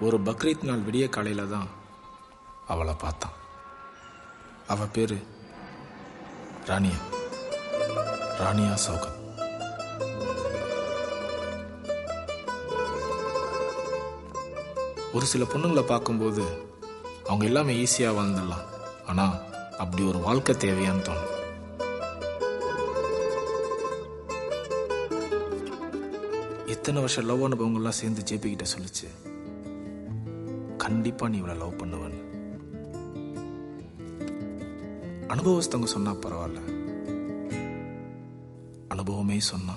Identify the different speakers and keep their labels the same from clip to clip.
Speaker 1: ஒரு பக்ரீத் நாள் விடிய காலையில தான் அவளை பார்த்தான் அவ பேரு ராணியா ராணியா சௌகத் ஒரு சில பொண்ணுங்களை பார்க்கும்போது அவங்க எல்லாமே ஈஸியாக வாழ்ந்துடலாம் ஆனால் அப்படி ஒரு வாழ்க்கை தேவையான்னு தோணும் இத்தனை வருஷம் லவ் அனுபவங்கள்லாம் சேர்ந்து ஜேபி கிட்ட சொல்லுச்சு கண்டிப்பா நீ இவளை லவ் பண்ணுவன்னு அனுபவஸ்தவங்க சொன்னா பரவாயில்ல அனுபவமே சொன்னா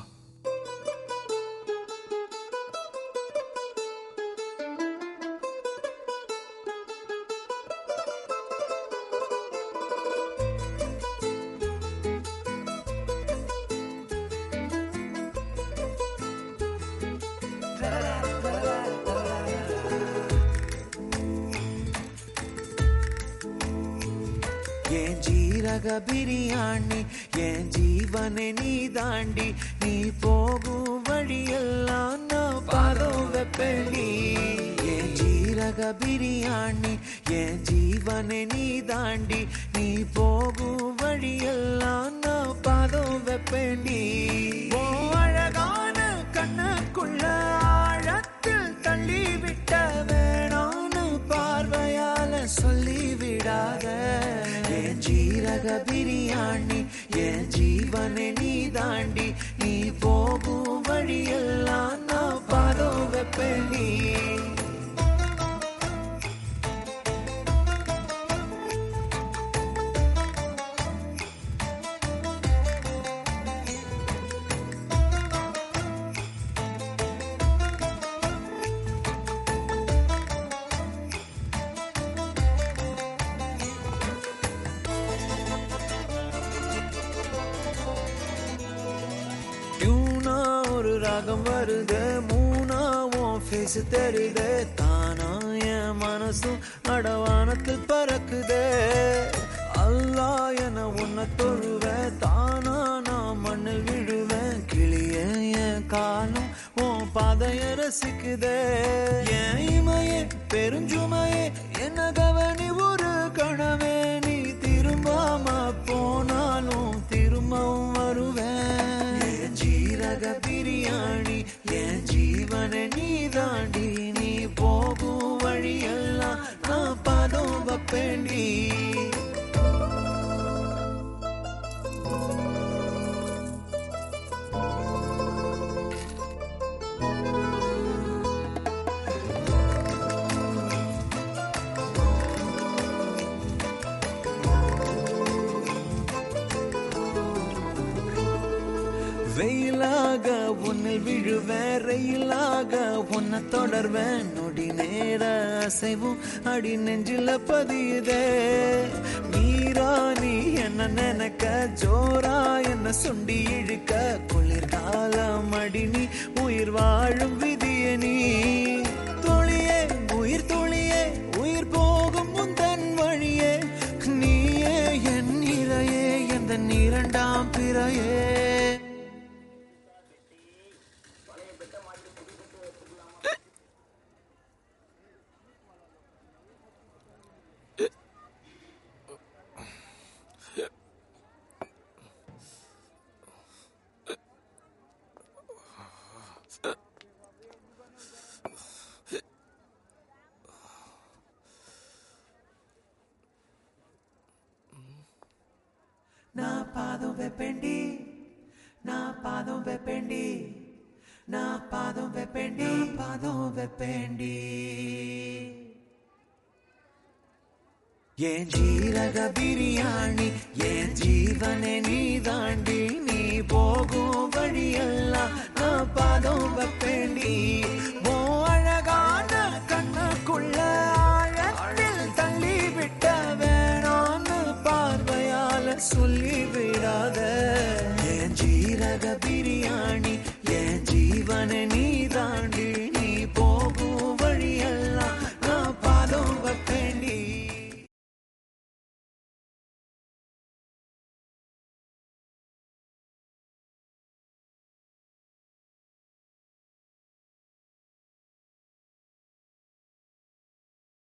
Speaker 2: என் ஜீரக பிரியாணி என் ஜீவனை நீ தாண்டி நீ போகும் வழியெல்லாம் நான் பாதம் வெப்பேண்டி என் ஜீரக பிரியாணி என் ஜீவனை நீ தாண்டி நீ போகும் வழியெல்லாம் நான் பாதம் வெப்பேண்டி ஓ அழகான கண்ணுக்குள்ள ஆழத்தில் தள்ளி விட்ட வேணான்னு பார்வையால சொல்லி விடாத என் ஜீரக பிரியாணி என் ஜீவனை நீ தாண்டி நீ போகும் வழியெல்லாம் நான் பாதம் வெப்பேண்டி டியூனா ஒரு ராகம் வருது மூணா உன் ஃபேஸ் தெரியுது தானா என் மனசும் அடவானத்தில் பறக்குது அல்லா என உன்னை தொழுவேன் தானா நான் மண்ணில் விழுவேன் கிளிய என் காலம் உன் பாதைய ரசிக்குதே என் இமையே பெருஞ்சுமையே என்ன கவனி ஒரு கணவே நீ திரும்பாம போனாலும் திரும்பவும் வருவேன் என் ஜீரக பிரியாணி என் ஜீவனை நீ தாண்டி நீ போகும் வழியெல்லாம் நான் பதம் வப்பேண்டி வெயிலாக உன்னில் விழுவேன் ரயிலாக உன்னை தொடர்வேன் நொடி நேர அசைவும் அடி நெஞ்சில பதியுதே மீரா நீ என்ன நினைக்க ஜோரா என்ன சுண்டி இழுக்க குளிர்காலம் அடி நீ உயிர் வாழும் விதிய நீ தொழியே உயிர் தொழியே உயிர் போகும் முந்தன் வழியே நீயே என் இறையே எந்த இரண்டாம் பிறையே నా పాదం వెప్పండి నా పాదం వెప్పండి నా పాదం వెప్పండి పాదం వెప్పండి என் ஜீரக பிரியாணி என் ஜீவனை நீ தாண்டி நீ போகும் வழியெல்லாம் நான் பாதம் வைப்பேண்டி